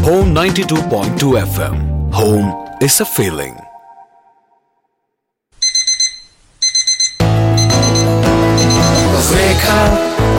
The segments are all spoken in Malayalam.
Home 92.2 FM. Home is a feeling. Wake up,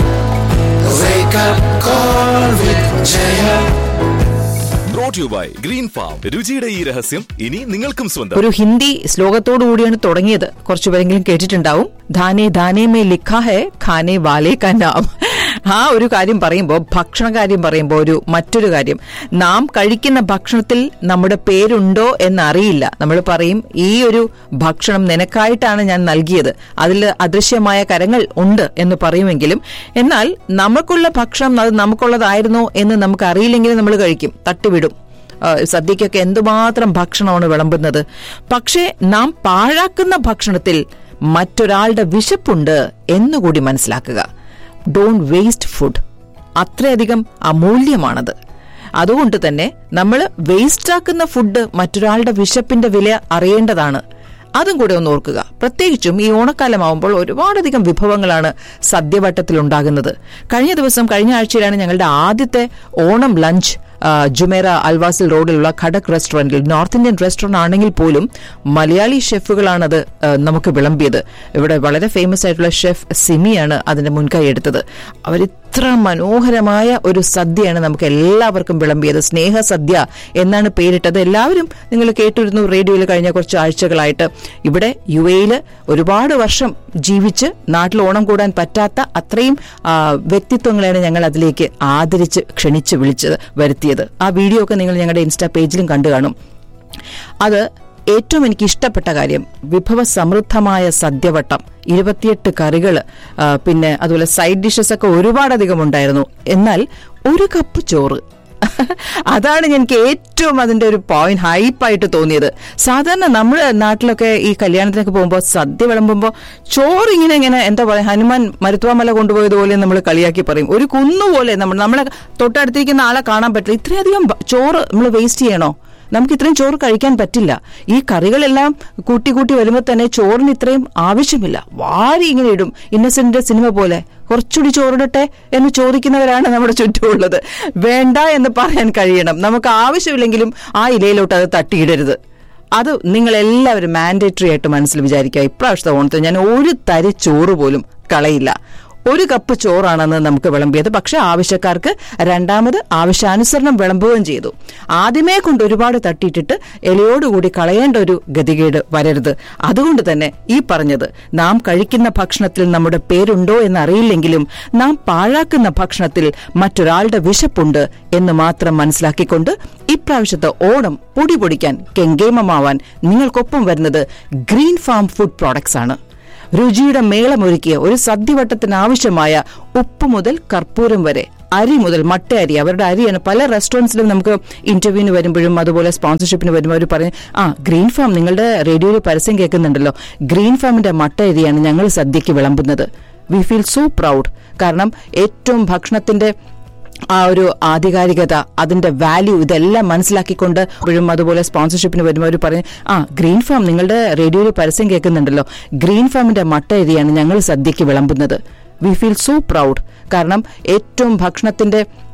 wake up, call with Jaya. Brought you by Green Farm രുചിയുടെ ഈ രഹസ്യം ഇനി നിങ്ങൾക്കും സ്വന്തം ഒരു ഹിന്ദി ശ്ലോകത്തോടു കൂടിയാണ് തുടങ്ങിയത് കുറച്ചുപേരെങ്കിലും കേട്ടിട്ടുണ്ടാവും ധാനെ ധാനെ മേ ലിഖാ ഹെ ഖാനെ വാലേ കാ നാം ആ ഒരു കാര്യം പറയുമ്പോൾ ഭക്ഷണ കാര്യം പറയുമ്പോൾ ഒരു മറ്റൊരു കാര്യം നാം കഴിക്കുന്ന ഭക്ഷണത്തിൽ നമ്മുടെ പേരുണ്ടോ എന്നറിയില്ല നമ്മൾ പറയും ഈ ഒരു ഭക്ഷണം നിനക്കായിട്ടാണ് ഞാൻ നൽകിയത് അതിൽ അദൃശ്യമായ കരങ്ങൾ ഉണ്ട് എന്ന് പറയുമെങ്കിലും എന്നാൽ നമുക്കുള്ള ഭക്ഷണം അത് നമുക്കുള്ളതായിരുന്നോ എന്ന് നമുക്ക് അറിയില്ലെങ്കിലും നമ്മൾ കഴിക്കും തട്ടിവിടും ആ, സദ്യക്കൊക്കെ എന്തുമാത്രം ഭക്ഷണമാണ് വിളമ്പുന്നത് പക്ഷേ നാം പാഴാക്കുന്ന ഭക്ഷണത്തിൽ മറ്റൊരാളുടെ വിശപ്പുണ്ട് എന്നുകൂടി മനസ്സിലാക്കുക ഡോണ്ട് വേസ്റ്റ് ഫുഡ് അത്രയധികം അമൂല്യമാണത് അതുകൊണ്ട് തന്നെ നമ്മൾ വേസ്റ്റാക്കുന്ന ഫുഡ് മറ്റൊരാളുടെ വിശപ്പിന്റെ വില അറിയേണ്ടതാണ് അതും കൂടെ ഒന്ന് ഓർക്കുക പ്രത്യേകിച്ചും ഈ ഓണക്കാലമാവുമ്പോൾ ഒരുപാടധികം വിഭവങ്ങളാണ് സദ്യവട്ടത്തിൽ ഉണ്ടാകുന്നത് കഴിഞ്ഞ ദിവസം കഴിഞ്ഞ ആഴ്ചയിലാണ് ഞങ്ങളുടെ ആദ്യത്തെ ഓണം ലഞ്ച് ആ, ജുമേറ അൽവാസിൽ റോഡിലുള്ള ഖടക് റെസ്റ്റോറന്റിൽ നോർത്ത് ഇന്ത്യൻ റെസ്റ്റോറന്റ് ആണെങ്കിൽ പോലും മലയാളി ഷെഫുകളാണത് ആ, നമുക്ക് വിളമ്പിയത് ഇവിടെ വളരെ ഫേമസ് ആയിട്ടുള്ള ഷെഫ് സിമിയാണ് അതിന്റെ മുൻകൈ എടുത്തത് അവർ ഇത്ര മനോഹരമായ ഒരു സദ്യയാണ് നമുക്ക് എല്ലാവർക്കും വിളമ്പിയത് സ്നേഹ സദ്യ എന്നാണ് പേരിട്ടത് എല്ലാവരും നിങ്ങൾ കേട്ടിരുന്നു റേഡിയോയിൽ കഴിഞ്ഞ കുറച്ച് ആഴ്ചകളായിട്ട് ഇവിടെ യു എയിൽ ഒരുപാട് വർഷം ജീവിച്ച് നാട്ടിൽ ഓണം കൂടാൻ പറ്റാത്ത അത്രയും ആ, വ്യക്തിത്വങ്ങളെയാണ് ഞങ്ങൾ അതിലേക്ക് ആദരിച്ച് ക്ഷണിച്ച് വിളിച്ച് വരുത്തിയത് ആ വീഡിയോ ഒക്കെ നിങ്ങൾ ഞങ്ങളുടെ ഇൻസ്റ്റാ പേജിലും കണ്ടു കാണും അത് ഏറ്റവും എനിക്ക് ഇഷ്ടപ്പെട്ട കാര്യം വിഭവ സമൃദ്ധമായ സദ്യവട്ടം ഇരുപത്തിയെട്ട് കറികൾ പിന്നെ അതുപോലെ സൈഡ് ഡിഷസ് ഒക്കെ ഒരുപാടധികം ഉണ്ടായിരുന്നു എന്നാൽ ഒരു കപ്പ് ചോറ് അതാണ് എനിക്ക് ഏറ്റവും അതിന്റെ ഒരു പോയിന്റ് ഹൈപ്പായിട്ട് തോന്നിയത് സാധാരണ നമ്മുടെ നാട്ടിലൊക്കെ ഈ കല്യാണത്തിനൊക്കെ പോകുമ്പോൾ സദ്യ വിളമ്പുമ്പോൾ ചോറ് ഇങ്ങനെ ഇങ്ങനെ എന്താ പറയുക ഹനുമാൻ മരുത്വാമല കൊണ്ടുപോയതുപോലെ നമ്മൾ കളിയാക്കി പറയും ഒരു കുന്നുപോലെ നമ്മൾ നമ്മളെ തൊട്ടടുത്തിരിക്കുന്ന ആളെ കാണാൻ പറ്റില്ല ഇത്രയധികം ബ- ചോറ് നമ്മൾ വേസ്റ്റ് ചെയ്യണോ നമുക്ക് ഇത്രയും ചോറ് കഴിക്കാൻ പറ്റില്ല ഈ കറികളെല്ലാം കൂട്ടി കൂട്ടി വരുമ്പോൾ തന്നെ ചോറിന് ഇത്രയും ആവശ്യമില്ല വാരി ഇങ്ങനെ ഇടും ഇന്നസെന്റിന്റെ സിനിമ പോലെ കുറച്ചുകൂടി ചോറിടട്ടെ എന്ന് ചോദിക്കുന്നവരാണ് നമ്മുടെ ചുറ്റുമുള്ളത് വേണ്ട എന്ന് പറയാൻ കഴിയണം നമുക്ക് ആവശ്യമില്ലെങ്കിലും ആ ഇലയിലോട്ട് അത് തട്ടിയിടരുത് അത് നിങ്ങൾ എല്ലാവരും മാൻഡേറ്ററി ആയിട്ട് മനസ്സിൽ വിചാരിക്കുക ഇപ്രാവശ്യത്തെ ഓണത്തിന് ഞാൻ ഒരു തരി ചോറ് പോലും കളയില്ല ഒരു കപ്പ് ചോറാണെന്ന് നമുക്ക് വിളമ്പിയത് പക്ഷെ ആവശ്യക്കാർക്ക് രണ്ടാമത് ആവശ്യാനുസരണം വിളമ്പുകയും ചെയ്തു ആദ്യമേ കൊണ്ട് ഒരുപാട് തട്ടിയിട്ടിട്ട് ഇലയോടുകൂടി കളയേണ്ട ഒരു ഗതികേട് വരരുത് അതുകൊണ്ട് തന്നെ ഈ പറഞ്ഞത് നാം കഴിക്കുന്ന ഭക്ഷണത്തിൽ നമ്മുടെ പേരുണ്ടോ എന്നറിയില്ലെങ്കിലും നാം പാഴാക്കുന്ന ഭക്ഷണത്തിൽ മറ്റൊരാളുടെ വിശപ്പുണ്ട് എന്ന് മാത്രം മനസ്സിലാക്കിക്കൊണ്ട് ഇപ്രാവശ്യത്തെ ഓണം പൊടി പൊടിക്കാൻ കെങ്കേമമാവാൻ നിങ്ങൾക്കൊപ്പം വരുന്നത് ഗ്രീൻ ഫാം ഫുഡ് പ്രോഡക്ട്സ് ആണ് രുചിയുടെ മേളമൊരുക്കിയ ഒരു സദ്യവട്ടത്തിന് ആവശ്യമായ ഉപ്പ് മുതൽ കർപ്പൂരം വരെ അരി മുതൽ മട്ട അരി അവരുടെ അരിയാണ് പല റെസ്റ്റോറൻറ്റ്സിലും നമുക്ക് ഇന്റർവ്യൂവിന് വരുമ്പോഴും അതുപോലെ സ്പോൺസർഷിപ്പിന് വരുമ്പോൾ അവർ പറയും ആ ഗ്രീൻ ഫാം നിങ്ങളുടെ റേഡിയോയിൽ പരസ്യം കേൾക്കുന്നുണ്ടല്ലോ ഗ്രീൻ ഫാമിന്റെ മട്ട അരിയാണ് ഞങ്ങൾ സദ്യക്ക് വിളമ്പുന്നത് വി ഫീൽ സോ പ്രൗഡ് കാരണം ഏറ്റവും ഭക്ഷണത്തിന്റെ ആ ഒരു ആധികാരികത അതിന്റെ വാല്യൂ ഇതെല്ലാം മനസ്സിലാക്കിക്കൊണ്ട് ഇപ്പോഴും അതുപോലെ സ്പോൺസർഷിപ്പിന് വരുമ്പോൾ അവർ പറയും ആ ഗ്രീൻ ഫാം നിങ്ങളുടെ റേഡിയോയിൽ പരസ്യം കേൾക്കുന്നുണ്ടല്ലോ ഗ്രീൻ ഫാമിന്റെ മട്ട അരിയാണ് ഞങ്ങൾ സദ്യക്ക് വിളമ്പുന്നത് വി ഫീൽ സോ പ്രൗഡ് കാരണം ഏറ്റവും ഭക്ഷണത്തിന്റെ